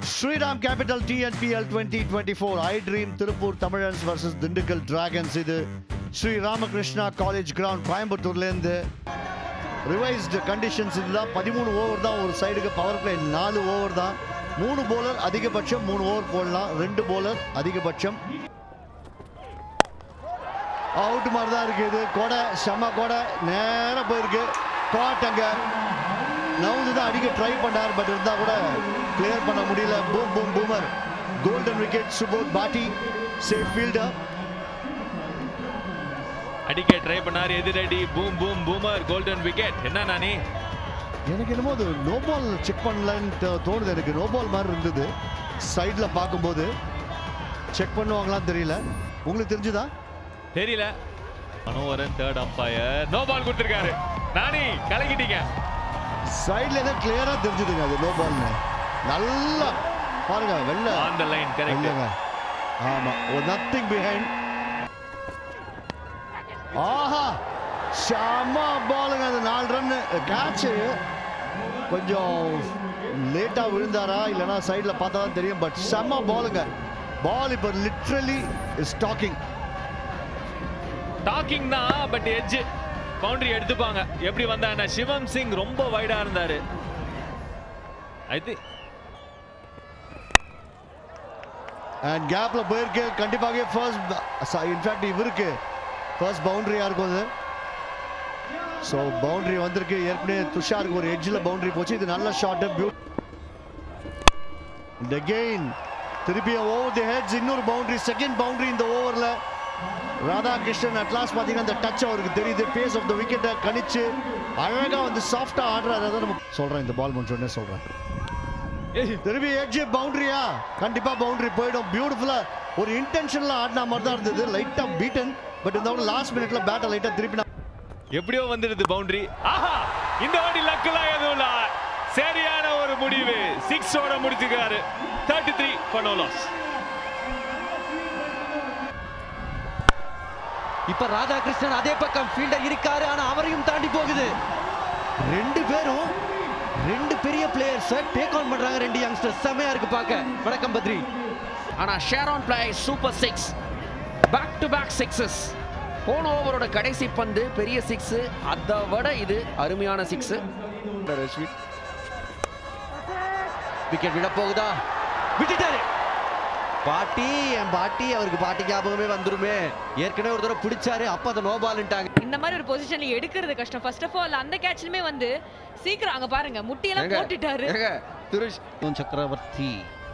Sriram capital TNPL twenty twenty four I dream Tiruppur Tamizhans versus Dindigul dragons இது Sri Ramakrishna college ground கோயம்புத்தூர்லேருந்து revised conditions இதுதான் பதிமூணு over தான் ஒரு சைடுக்கு பவர் பிளே நாலு ஓவர் தான் மூணு போலர் அதிகபட்சம் மூணு ஓவர் போடலாம் ரெண்டு போலர் அதிகபட்சம் அவுட் மாதிரி தான் இருக்கு இது கொடை செம்ம கொடை நேரா போயிருக்கு காட் அங்க நவுந்து தான் அடிக்க ட்ரை பண்ணார் பட் இருந்தா கூட கிளியர் பண்ண முடியல boom boom boomer golden wicket Subodh Bhati safe fielder அடிக்க ட்ரை பண்ணாரு எதிரடி boom boom boomer golden wicket என்ன நானி எனக்கு என்னமோ அது நோ பால் செக் பண்ணலன்னு தோ- தோணுது எனக்கு நோ பால் மாதிரி இருந்தது சைடில் பார்க்கும்போது செக் பண்ணுவாங்களான்னு தெரியல உங்களுக்கு தெரிஞ்சுதா தெரியல Manoharan third umpire no ball கொடுத்திருக்காரு நானி கலக்கிட்டீங்க சைடில் ஏதோ கிளியராக தெரிஞ்சுதுங்க அது நோ பால்னு நல்லா பாருங்க வெள்ள ஆன் த லைன் கரெக்ட் இல்லைங்க ஆமா ஒரு நத்திங் பிஹைண்ட் ஆஹா செம்ம பாலுங்க அது நாலு ரன் கேட்ச் கொஞ்சம் லேட்டா விழுந்தாரா இல்லைன்னா சைடில் பார்த்தா தான் தெரியும் பட் செம்ம பாலுங்க பால் இப்போ லிட்ரலி இஸ் டாக்கிங் டாக்கிங் தான் பட் எட்ஜ் பவுண்டரி எடுத்துப்பாங்க எப்படி வந்தா என்ன சிவம் சிங் ரொம்ப வைடா இருந்தாரு ஐ திங்க் அண்ட் கேப்ல போயிருக்கு கண்டிப்பாக ஃபர்ஸ்ட் இன்ஃபேக்ட் இவருக்கு ஃபர்ஸ்ட் பவுண்டரியா இருக்கும் அது ஸோ பவுண்டரி வந்திருக்கு ஏற்கனவே துஷாருக்கு ஒரு எட்ஜில் பவுண்டரி போச்சு இது நல்ல ஷாட் பியூ இந்த கெயின் திருப்பி ஓவர் தி ஹெட்ஸ் இன்னொரு பவுண்டரி செகண்ட் பவுண்டரி இந்த ஓவரில் ராதாகிருஷ்ணன் அட்லாஸ் பார்த்தீங்கன்னா அந்த டச் அவருக்கு தெரியுது பேஸ் ஆஃப் த விக்கெட்டை கணிச்சு அழகாக வந்து சாஃப்டாக ஆடுறாரு அதை நம்ம சொல்கிறேன் இந்த பால் முடிச்சோடனே சொல்கிறேன் திரும்பி எட்ஜ் பவுண்டரியா கண்டிப்பா பவுண்டரி போயிடும் பியூட்டிஃபுல்லா ஒரு இன்டென்ஷன்ல ஆடின மாதிரி தான் இருந்தது லைட்டா பீட்டன் பட் இந்த லாஸ்ட் மினிட்ல பேட்டை லைட்டா திருப்பி எப்படியோ வந்துடுது பவுண்டரி ஆஹா இந்த வாட்டி லக்குலாம் எதுவும் இல்ல சரியான ஒரு முடிவு சிக்ஸோட முடிச்சுக்கிறாரு தேர்ட்டி த்ரீ பனோலாஸ் இப்ப ராதாகிருஷ்ணன் அதே பக்கம் ஃபீல்டர் இருக்காரு ஆனா அவரையும் தாண்டி போகுது ரெண்டு பேரும் ரெண்டு பெரிய பிளேயர்ஸ் டேக் ஆன் பண்றாங்க ரெண்டு யங்ஸ்டர்ஸ் செமையா இருக்கு பார்க்க வணக்கம் பத்ரி ஆனா Sharon ply super six back to back sixes போன ஓவரோட கடைசி பந்து பெரிய சிக்ஸ் அதை விட இது அருமையான சிக்ஸ் விக்கெட் விட போகுதா விட்டுட்டாரு பாட்டி என் பாட்டி அவருக்கு பாட்டி ஞாபகமே வந்துருமே ஏற்கனவே ஒரு தடவை பிடிச்சாரு அப்ப அதை நோபால்ட்டாங்க இந்த மாதிரி ஒரு பொசிஷன்ல எடுக்கிறது கஷ்டம் ஃபர்ஸ்ட் ஆஃப் ஆல் அந்த கேட்ச்லயுமே வந்து சீக்கிரம் அங்க பாருங்க முட்டியெல்லாம் போட்டுட்டாரு சக்கரவர்த்தி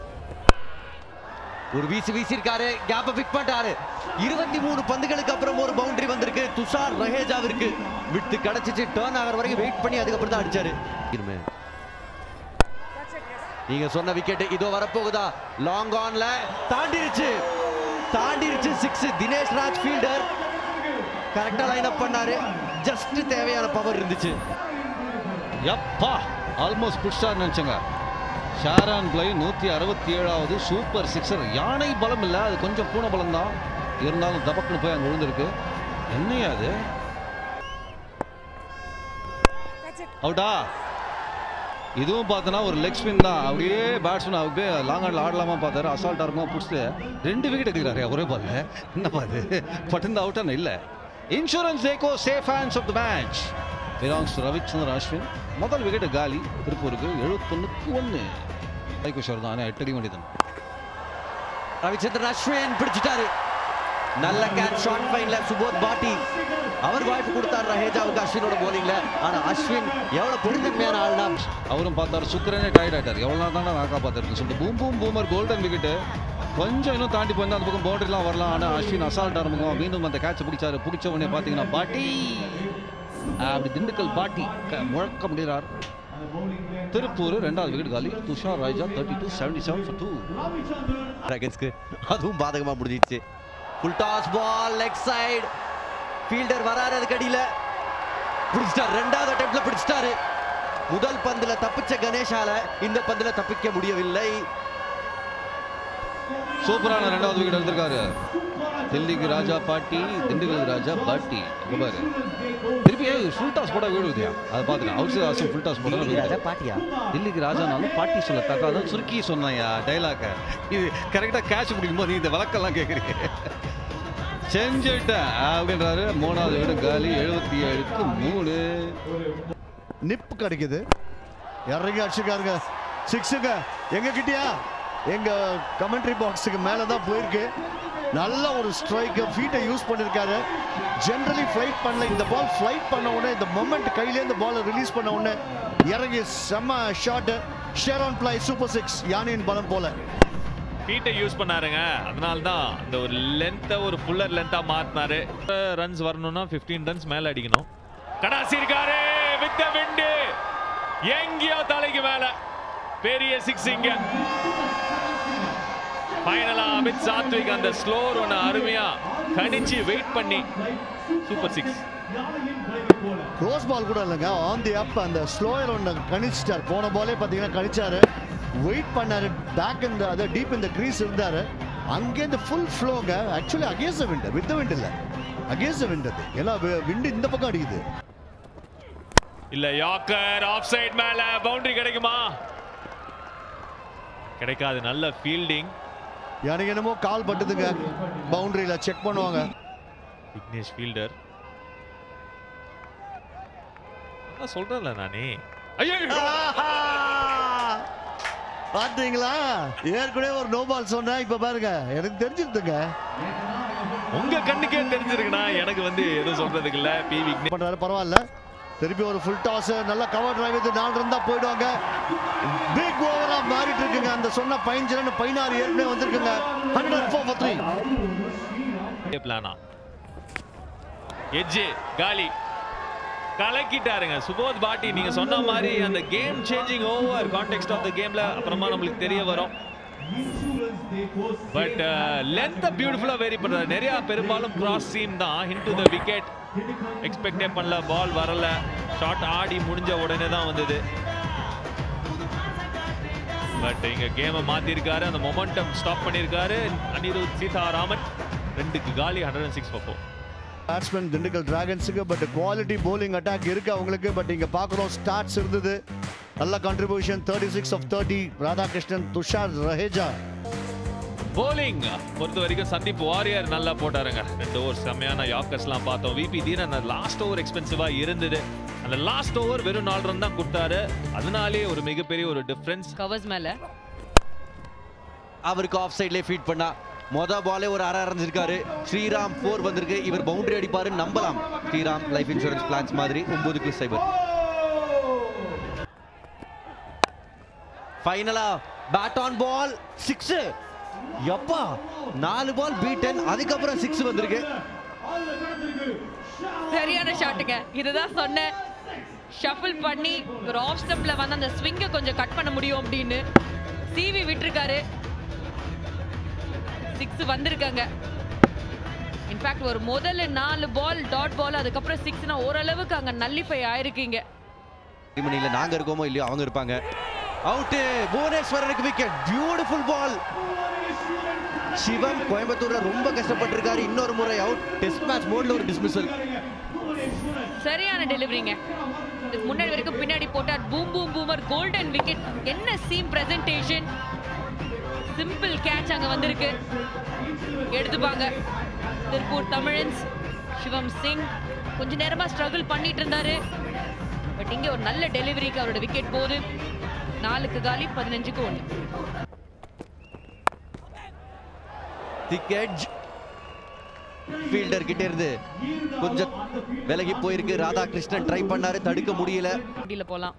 ஒரு வீசி வீசி இருக்காரு கேப்ப பிக் பண்ணிட்டாரு இருபத்தி மூணு பந்துகளுக்கு அப்புறம் ஒரு பவுண்டரி வந்திருக்கு துஷார் ரஹேஜாவிற்கு விட்டு கிடைச்சிச்சு டர்ன் ஆகிற வரைக்கும் வெயிட் பண்ணி அதுக்கப்புறம் தான் அடிச்சாரு இருமே நீங்க சொன்ன விக்கெட் இதோ வரப்போகுதா லாங் ஆன்ல தாண்டிருச்சு தாண்டிருச்சு சிக்ஸ் தினேஷ் ராஜ் ஃபீல்டர் கரெக்டா லைன் அப் பண்ணாரு ஜஸ்ட் தேவையான பவர் இருந்துச்சு எப்பா ஆல்மோஸ்ட் புஷ்டார் நினச்சங்க ஷாரான் பிளை நூற்றி அறுபத்தி ஏழாவது சூப்பர் சிக்ஸர் யானை பலம் இல்லை அது கொஞ்சம் பூனை பலம் தான் இருந்தாலும் தபக்குன்னு போய் அங்கே விழுந்திருக்கு என்னையா அது அவுட்டா இதுவும் பார்த்தோன்னா ஒரு லெக் ஸ்பின் தான் அப்படியே பேட்ஸ்மேன் அப்படியே லாங் ஹேண்டில் ஆடலாமா பார்த்தாரு அசால்ட்டாக இருக்குமா பிடிச்சிட்டு ரெண்டு விக்கெட் எடுக்கிறாரு ஒரே பால் என்னப்பா அது பட்டு அவுட்டான இல்லை இன்சூரன்ஸ் ஏகோ safe hands of the match belongs to Ravichandran Ashwin முதல் விக்கெட் காலி திருப்பூருக்கு எழுபத்தொன்னுக்கு ஒன்று கைகுஷர் தான் ஆனால் எட்டு அடி வேண்டியது ரவிச்சந்திரன் அஸ்வின் பிடிச்சிட்டாரு நல்ல கேட்ச் ஷார்ட் ஃபைன்ல சுபோத் பாட்டி அவர் வாய்ப்பு கொடுத்தார் ரஹேஜாவுக்கு அஸ்வினோட போலிங்ல ஆனா அஸ்வின் எவ்வளவு பெருந்தன்மையான ஆள்னா அவரும் பார்த்தாரு சுக்கரனே டயர்ட் ஆயிட்டார் எவ்வளோ நாள் தானே நான் காப்பாற்றுறேன்னு சொல்லிட்டு boom boom boomer golden wicket கொஞ்சம் இன்னும் தாண்டி போயிருந்தா அந்த பக்கம் பவுண்டரிலாம் வரலாம் ஆனால் அஸ்வின் அசால்ட் ஆரம்பிக்கும் மீண்டும் அந்த கேட்சை பிடிச்சாரு பிடிச்ச உடனே பார்த்தீங்கன்னா பாட்டி அப்படி திண்டுக்கல் பாட்டி க- முழக்க முடிகிறார் திருப்பூர் ரெண்டாவது விக்கெட் காலி Tushar Raja thirty two seventy seven for two டிராகன்ஸ்க்கு அதுவும் பாதகமா முடிஞ்சிச்சு full toss ball leg side fielder வராரு அதுக்கு அடியில பிடிச்சிட்டாரு ரெண்டாவது அட்டெம்ப்ட்ல பிடிச்சிட்டாரு முதல் பந்துல தப்பிச்ச கணேஷால இந்த பந்துல தப்பிக்க முடியவில்லை சூப்பரான ரெண்டாவது விக்கெட் எடுத்திருக்காரு டெல்லிக்கு ராஜா பாட்டி திண்டுக்கலுக்கு ராஜா பாட்டி இங்க பாரு திருப்பி ஃபுல் டாஸ் போட விழுதியா அதை பார்த்துட்டேன் outside awesome full toss போட ராஜா பாட்டியா தில்லிக்கு ராஜானாலும் பாட்டி சொல்ல தக்கா அதான் சுருக்கி சொன்னாயா டைலாக்க இது கரெக்டாக கேட்ச் பிடிக்கும்போது நீ இந்த விளக்கெல்லாம் கேட்குறீங்க செஞ்சுட்டேன் அப்படின்றாரு மூணாவது வீடு காலி எழுபத்தி ஏழுக்கு மூணு நிப் கிடைக்குது இறங்கி அடிச்சுக்காருங்க சிக்ஸுங்க எங்க கிட்டயா எங்க கமெண்ட்ரி பாக்ஸுக்கு மேல தான் போயிருக்கு நல்ல ஒரு ஸ்ட்ரைக் ஃபீட்டை யூஸ் பண்ணிருக்காரு ஜென்ரலி ஃப்ளைட் பண்ணல இந்த பால் ஃப்ளைட் பண்ண உடனே இந்த மொமெண்ட் கையிலே இந்த பாலை ரிலீஸ் பண்ண உடனே இறங்கி செம்ம shot Sharon ply super six யானையின் பலம் போல ஃபீட்டை யூஸ் பண்ணாருங்க அதனால தான் அந்த ஒரு லென்த்தை ஒரு ஃபுல்லர் லென்த்தா மாத்தினாரு ரன்ஸ் வரணும்னா 15 ரன்ஸ் மேல அடிக்கணும் கடாசி இருக்காரு வித் விண்டு எங்கேயோ தலைக்கு மேல பெரிய சிக்ஸ் இங்க ஃபைனலா அமித் சாத்விக் அந்த ஸ்லோர் ஒன்று அருமையா கணிச்சு வெயிட் பண்ணி சூப்பர் சிக்ஸ் க்ளோஸ் பால் கூட இல்லைங்க ஆன் தி அப் அந்த ஸ்லோயர் ஒன்று கணிச்சிட்டார் போன பாலே பார்த்தீங்கன்னா கணிச்சாரு வெயிட் பண்ணாரு பேக் இந்த அது டீப் இந்த கிரீஸ் இருந்தாரு அங்கேருந்து ஃபுல் ஃப்ளோங்க actually against winter with wind இல்லை அகேன்ஸ்ட் விண்ட் அது ஏன்னா விண்டு இந்த பக்கம் அடிக்குது இல்ல யாக்கர் ஆஃப் சைட் மேல பவுண்டரி கிடைக்குமா கிடைக்காது நல்ல ஃபீல்டிங் எனக்கு என்னமோ கால் பட்டுதுங்க பவுண்டரியில் செக் பண்ணுவாங்க விக்னேஷ் ஃபீல்டர் நான் சொல்றேன்ல நானே ஐயோ ஆஹா! பாத்தீங்களா ஏற்கனவே ஒரு நோ பால் சொன்னேன் இப்ப பாருங்க எனக்கு தெரிஞ்சிருந்துங்க உங்க கண்ணுக்கே தெரிஞ்சிருக்குண்ணா எனக்கு வந்து எதுவும் சொல்றதுக்கு இல்ல பி விக்னேஷ் பண்றாரு பரவாயில்ல திருப்பி ஒரு ஃபுல் டாஸ் நல்ல கவர் டிரைவ் இது நாலு இருந்தா போயிடுவாங்க பிக் ஓவரா மாறிட்டு இருக்குங்க அந்த சொன்ன பதினஞ்சு ரன் பதினாறு ஏற்கனவே வந்திருக்குங்க ஹண்ட்ரட் அண்ட் ஃபோர் த்ரீ பிளானா எஜ்ஜு காலி கலக்கிட்டாருங்க சுபோத் பாட்டி நீங்க சொன்ன மாதிரி அந்த game changing over contact of the கேம்ல அப்புறமா நம்மளுக்கு தெரிய வரும் பட் லென்த் பியூட்டிஃபுல்லா வேரி பண்றாரு நிறைய பெரும்பாலும் கிராஸ் சீம் தான் இன்டு த விக்கெட் எக்ஸ்பெக்டே பண்ணல பால் வரல ஷாட் ஆடி முடிஞ்ச உடனே தான் வந்தது பட் இங்க கேமை மாத்திருக்காரு அந்த மொமெண்டம் ஸ்டாப் பண்ணிருக்காரு அனிருத் சீதாராமன் ரெண்டுக்கு காலி hundred and six four batsman Dindigul டிராகன்ஸுக்கு பட் குவாலிட்டி bowling அட்டாக் இருக்கு அவங்களுக்கு பட் இங்க பார்க்குறோம் ஸ்டார்ட்ஸ் இருந்தது நல்ல contribution thirty six off thirty Radhakrishnan Tushar Raheja bowling பொறுத்த வரைக்கும் சந்தீப் வாரியர் நல்லா போட்டாருங்க ரெண்டு ஓவர் செம்மையான யாக்கர்ஸ்லாம் பார்த்தோம் விபி தீரன் லாஸ்ட் ஓவர் எக்ஸ்பென்சிவா இருந்தது அந்த லாஸ்ட் ஓவர் வெறும் நாலு ரன் தான் கொடுத்தாரு அதனாலே ஒரு மிகப்பெரிய ஒரு டிஃபரன்ஸ் கவர்ஸ் மேல அவருக்கு ஆஃப் சைட்லேயே ஃபீட் பண்ணா மொத பாலே ஒரு அரை அரைஞ்சிருக்காரு ஸ்ரீராம் ஃபோர் வந்திருக்கு இவர் பவுண்டரி அடிப்பாரு நம்பலாம் ஸ்ரீராம் லைஃப் இன்சூரன்ஸ் பிளான்ஸ் மாதிரி ஒன்பதுக்கு சைபர் ஃபைனலா பேட் ஆன் பால் சிக்ஸ் எப்பா நாலு பால் பீட்டன் அதுக்கப்புறம் சிக்ஸ் வந்திருக்கு சரியான ஷாட்டுங்க இதுதான் சொன்னேன் ஷஃபிள் பண்ணி ஒரு ஆஃப் ஸ்டெப்ல வந்து அந்த ஸ்விங்கை கொஞ்சம் கட் பண்ண முடியும் அப்படின்னு சிவி விட்டுருக்காரு சிக்ஸ் வந்திருக்காங்க இன்ஃபேக்ட் ஒரு முதல்ல நாலு பால் டாட் பால் அதுக்கப்புறம் சிக்ஸ்னா ஓரளவுக்கு அங்க நல்லிஃபை ஆயிருக்கீங்க மணியில் நாங்க இருக்கோமோ இல்லையோ அவங்க இருப்பாங்க அவுட்டு புவனேஸ்வரனுக்கு விக்கெட் பியூட்டிஃபுல் பால் சிவம் கோயம்புத்தூர்ல ரொம்ப கஷ்டப்பட்டிருக்காரு இன்னொரு முறை அவுட் டெஸ்ட் மேட்ச் மோட்ல ஒரு டிஸ்மிசல் சரியான டெலிவரிங்க இதுக்கு முன்னாடி வரைக்கும் பின்னாடி போட்டார் boom boom boomer golden wicket என்ன சீம் பிரசன்டேஷன் சிம்பிள் கேட்ச் அங்க வந்திருக்கு எடுத்துப்பாங்க திருப்பூர் தமிழன்ஸ் சிவம் சிங் கொஞ்ச நேரமா ஸ்ட்ரகிள் பண்ணிட்டு இருந்தாரு பட் இங்க ஒரு நல்ல டெலிவரிக்கு அவரோட விக்கெட் போகுது நாலுக்கு காலி பதினஞ்சுக்கு ஒன்று திக் ஃபீல்டர் கிட்ட இருந்து கொஞ்சம் விலகி போயிருக்கு ராதாகிருஷ்ணன் ட்ரை பண்ணாரு தடுக்க முடியல வண்டியில போலாம்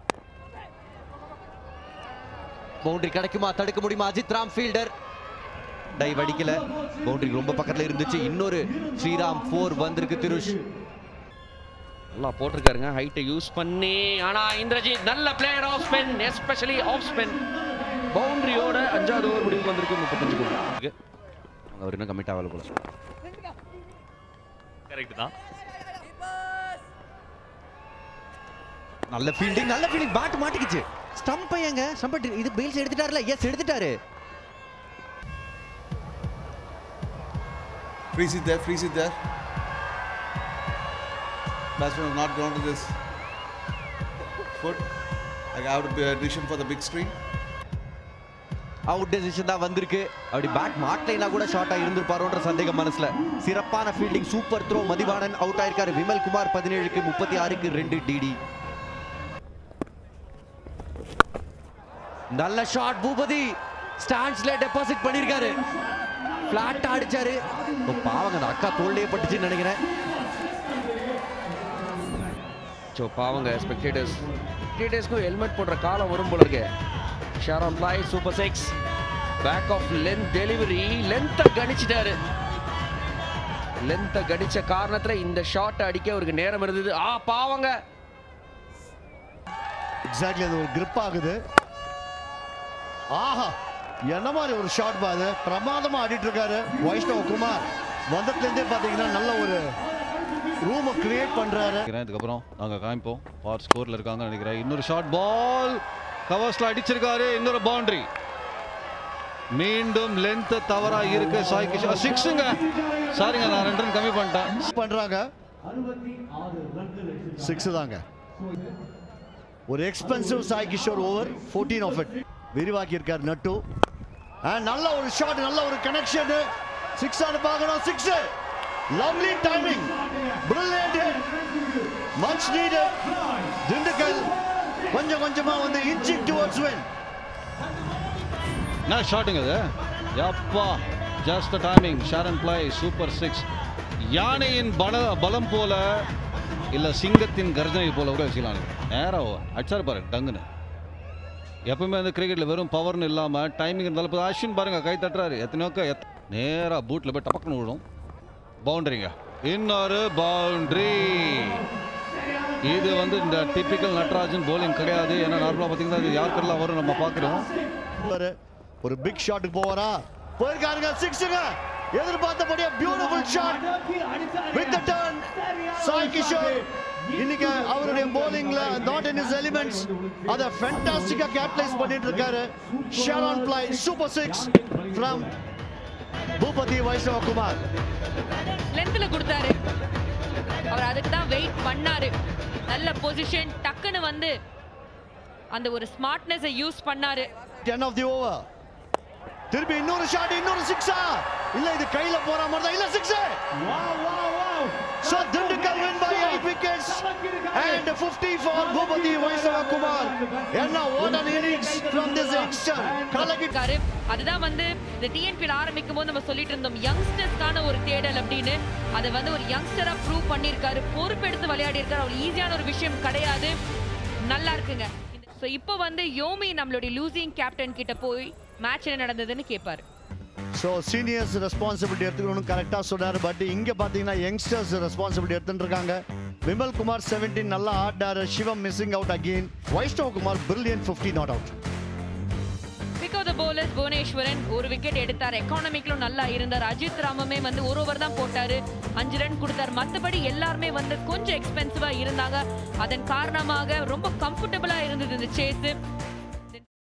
பவுண்டரி கிடைக்குமா தடுக்க முடியுமா அஜித் ராம் ஃபீல்டர் டைவ் அடிக்கல பவுண்டரி ரொம்ப பக்கத்துல இருந்துச்சு இன்னொரு ஸ்ரீராம் ஃபோர் வந்திருக்கு திருஷ் நல்லா போட்டிருக்காருங்க ஹைட்டை யூஸ் பண்ணி ஆனா இந்திரஜித் நல்ல player of spin especially of spin பவுண்டரியோட அஞ்சாவது ஓவர் முடிவுக்கு வந்திருக்கு முப்பத்தஞ்சு கோடி அவர் இன்னும் கமிட் ஆகல போல கரெக்ட் தான் நல்ல ஃபீல்டிங் நல்ல ஃபீல்டிங் பேட் மாட்டிக்கிச்சு ஸ்டம்ப் எங்க ஸ்டம்ப் இது பெயில்ஸ் எடுத்துட்டாருல எஸ் எடுத்துட்டாரு Freeze it there, freeze it there. Batsman have not gone to this foot. I have to be a decision for the big screen. Out decision தான் வந்திருக்கு அப்படி bad மாட்டலைனா கூட ஷார்ட்டா இருந்திருப்பாரோன்ற சந்தேகம் மனசுல சிறப்பான fielding super throw Mathivanan out ஆயிருக்காரு விமல் குமார் பதினேழுக்கு முப்பத்தி ஆறுக்கு ரெண்டு டிடி நல்ல ஷாட் பூபதி ஸ்டாண்ட்ஸ்ல டெபாசிட் பண்ணிருக்காரு பிளாட் அடிச்சாரு ஓ, பாவங்க அந்த அக்கா தோல்லையே பட்டுச்சுன்னு நினைக்கிறேன் ஸோ பாவங்க ஸ்பெக்டேட்டர்ஸ் ஸ்பெக்டேட்டர்ஸ்க்கும் ஹெல்மெட் போடுற காலம் வரும் போல இருக்கு Sharon ply super six back of length delivery லென்த்தை கணிச்சிட்டாரு லென்த்தை கணிச்ச காரணத்துல இந்த ஷாட் அடிக்க அவருக்கு நேரம் இருந்தது ஆ பாவங்க எக்ஸாக்ட்லி அது ஒரு grip ஆகுது ஆஹா என்ன மாதிரி ஒரு ஷாட் பாது பிரமாதமா ஆடிட்டு இருக்காரு வைஷ்ணவ குமார் வந்ததுல இருந்தே பாத்தீங்கன்னா நல்ல ஒரு ரூமை கிரியேட் பண்றாரு நினைக்கிறேன் இதுக்கப்புறம் நாங்கள் காமிப்போம் பார் ஸ்கோரில் இருக்காங்கன்னு நினைக்கிறேன் இன்னொரு ஷார்ட் பால் கவர்ஸ்ல அடிச்சிருக்காரு இன்னொரு பவுண்டரி மீண்டும் லென்த் தவறா இருக்கு சாய் கிஷோர் சிக்ஸுங்க சாரிங்க நான் ரெண்டு ரன் கம்மி பண்ணிட்டேன் பண்றாங்க சிக்ஸ் தாங்க ஒரு expensive Sai Kishore over 14 off it விரிவாக்கி இருக்கார் நட்டு And நல்ல ஒரு ஷாட் நல்ல ஒரு கனெக்ஷன் சிக்ஸ் ஆன பார்க்கணும் six lovely timing brilliant much needed Dindigul கொஞ்சம் கொஞ்சமா வந்து இன்ச்சிங் டுவர்ட்ஸ் வின் என்ன ஷாட்டுங்க அது யப்பா just timing Sharon ply super six யானையின் பல பலம் போல இல்ல சிங்கத்தின் கர்ஜனை போல கூட வச்சுக்கலாம் நேரம் அடிச்சாரு பாருங்க டங்குன்னு எப்பவுமே அந்த கிரிக்கெட்ல வெறும் பவர்னு இல்லாம டைமிங் இருந்தாலும் இப்போ அஸ்வின் பாருங்க கை தட்டுறாரு எத்தனையோக்க எத் நேரா பூட்ல போய் டபக்குன்னு விழும் பவுண்டரிங்க இன்னொரு பவுண்டரி இது வந்து இந்த டிப்பிக்கல் நட்ராஜன் bowling கிடையாது ஏன்னா நார்மலாக பார்த்தீங்கன்னா இது யாருக்கெல்லாம் வரும் நம்ம பார்க்குறோம் ஒரு- ஒரு பிக் ஷாட்டுக்கு போவாரா போயிருக்காருங்க சிக்ஸுங்க எதிர்பார்த்தபடியே beautiful shot with the turn Sai Kishore இன்னைக்கு அவருடைய bowlingல நாட் இன் his எலிமெண்ட்ஸ் அத ஃபேண்டாஸ்டிக்கா கேப்டலைஸ் பண்ணிட்டு இருக்காரு Sharon ply super six from Boopathi Vaishnav Kumar லென்த்ல கொடுத்தாரு அவர் அதுக்கு தான் வெயிட் பண்ணாரு நல்ல பொசிஷன் டக்குன்னு வந்து அந்த ஒரு ஸ்மார்ட்னஸை யூஸ் பண்ணாரு டென் ஆஃப் தி ஓவர் திருப்பி இன்னொரு ஷாட் இன்னொரு சிக்ஸா இல்ல இது கையில போற மாதிரி தான் இல்ல six So Dindukal win by 8 wickets and 50 for Bhupati Vaishnava Kumar. என்ன what an innings from this youngster. கலக்கி இருக்காரு அதுதான் வந்து இந்த டிஎன்பியில் ஆரம்பிக்கும் போது நம்ம சொல்லிட்டு இருந்தோம் யங்ஸ்டர்ஸ்க்கான ஒரு தேடல் அப்படின்னு அதை வந்து ஒரு யங்ஸ்டரா ப்ரூவ் பண்ணியிருக்காரு பொறுப்பெடுத்து விளையாடி இருக்காரு அவர் ஈஸியான ஒரு விஷயம் கிடையாது நல்லா இருக்குங்க ஸோ இப்போ வந்து யோமி நம்மளுடைய லூசிங் கேப்டன் கிட்ட போய் மேட்ச் என்ன நடந்ததுன்னு கேட்பாரு ஸோ சீனியர்ஸ் ரெஸ்பான்சிபிலிட்டி எடுத்துக்கணும் கரெக்டாக சொன்னார் பட் இங்கே பார்த்தீங்கன்னா யங்ஸ்டர்ஸ் ரெஸ்பான்சிபிலிட்டி எடுத்துட்டு இருக்காங்க விமல் குமார் 17 நல்லா ஆடினாரு Shivam missing out again Vaishnav Kumar brilliant 50 not out pick of the bowlers Bhuvaneswaran ஒரு விக்கெட் எடுத்தார் எக்கானமிக்லும் நல்லா இருந்தார் அஜித் ராமமே வந்து ஒரு ஓவர் தான் போட்டாரு அஞ்சு ரன் கொடுத்தார் மற்றபடி எல்லாருமே வந்து கொஞ்சம் எக்ஸ்பென்சிவா இருந்தாங்க அதன் காரணமாக ரொம்ப கம்ஃபர்டபுளா இருந்தது இந்த சேஸ்